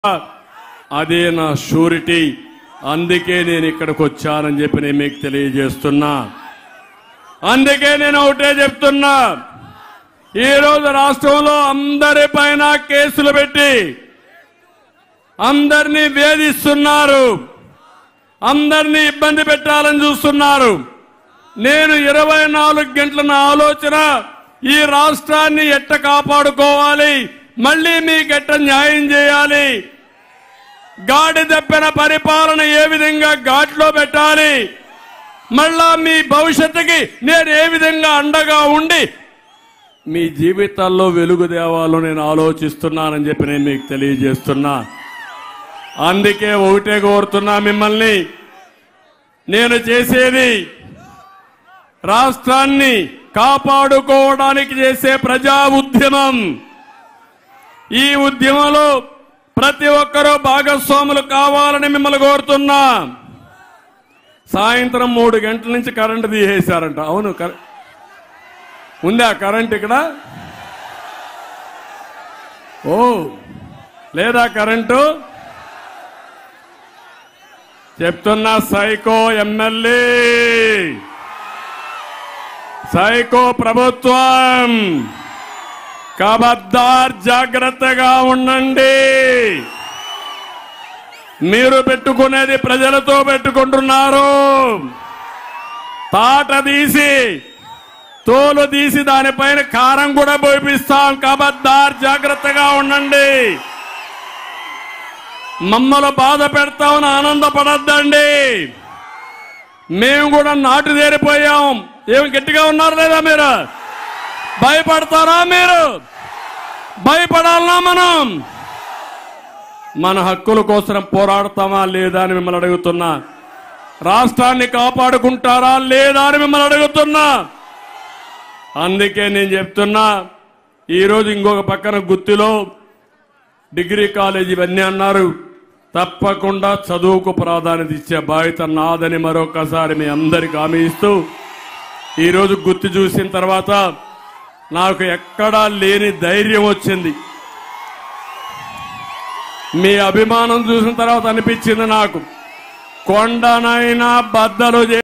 అదే నా షూరిటీ అందుకే నేను ఇక్కడికి వచ్చానని చెప్పి నేను మీకు తెలియజేస్తున్నా అందుకే నేను ఒకటే చెప్తున్నా ఈ రోజు రాష్ట్రంలో అందరి పైన కేసులు పెట్టి అందరినీ వేధిస్తున్నారు అందరినీ ఇబ్బంది పెట్టాలని చూస్తున్నారు నేను ఇరవై నాలుగు గంటల నా ఆలోచన ఈ రాష్ట్రాన్ని ఎట్ట కాపాడుకోవాలి మళ్ళీ మీకు ఎట్ట న్యాయం చేయాలి గాడి తప్పిన పరిపాలన ఏ విధంగా ఘాట్లో పెట్టాలి మళ్ళా మీ భవిష్యత్తుకి నేను ఏ విధంగా అండగా ఉండి మీ జీవితాల్లో వెలుగు దేవాలో నేను ఆలోచిస్తున్నానని చెప్పి నేను మీకు తెలియజేస్తున్నా అందుకే ఒకటే కోరుతున్నా మిమ్మల్ని నేను చేసేది రాష్ట్రాన్ని కాపాడుకోవడానికి చేసే ప్రజా ఉద్యమం ఈ ఉద్యమంలో ప్రతి ఒక్కరూ భాగస్వాములు కావాలని మిమ్మల్ని కోరుతున్నా సాయంత్రం మూడు గంటల నుంచి కరెంటు తీసేశారంట అవును కర- ఉందా కరెంట్ ఇక్కడ ఓ లేదా కరెంటు చెప్తున్నా సైకో ఎమ్మెల్యే సైకో ప్రభుత్వం కబద్దార్ జాగ్రత్తగా ఉండండి మీరు పెట్టుకునేది ప్రజలతో పెట్టుకుంటున్నారు తాట తీసి తోలు తీసి దానిపైన కారం కూడా పోయిస్తాం కబద్దార్ జాగ్రత్తగా ఉండండి మమ్మల్ని బాధ పెడతామని ఆనందపడద్దండి మేము కూడా నాటు చేరిపోయాం ఏమి గట్టిగా ఉన్నారు లేదా మీరు భయపడతారా మీరు భయపడాలనా మనం మన హక్కుల కోసం పోరాడతామా లేదా అని మిమ్మల్ని అడుగుతున్నా రాష్ట్రాన్ని కాపాడుకుంటారా లేదా అని మిమ్మల్ని అడుగుతున్నా అందుకే నేను చెప్తున్నా ఈరోజు ఇంకొక పక్కన గుత్తిలో డిగ్రీ కాలేజ్ ఇవన్నీ అన్నారు తప్పకుండా చదువుకు ప్రాధాన్యత ఇచ్చే బాధ్యత నాదని మరొకసారి మీ అందరికి హామీ ఇస్తూ ఈరోజు గుర్తు చూసిన తర్వాత నాకు ఎక్కడా లేని ధైర్యం వచ్చింది మీ అభిమానం చూసిన తర్వాత అనిపించింది నాకు కొండనైనా బద్దలు చే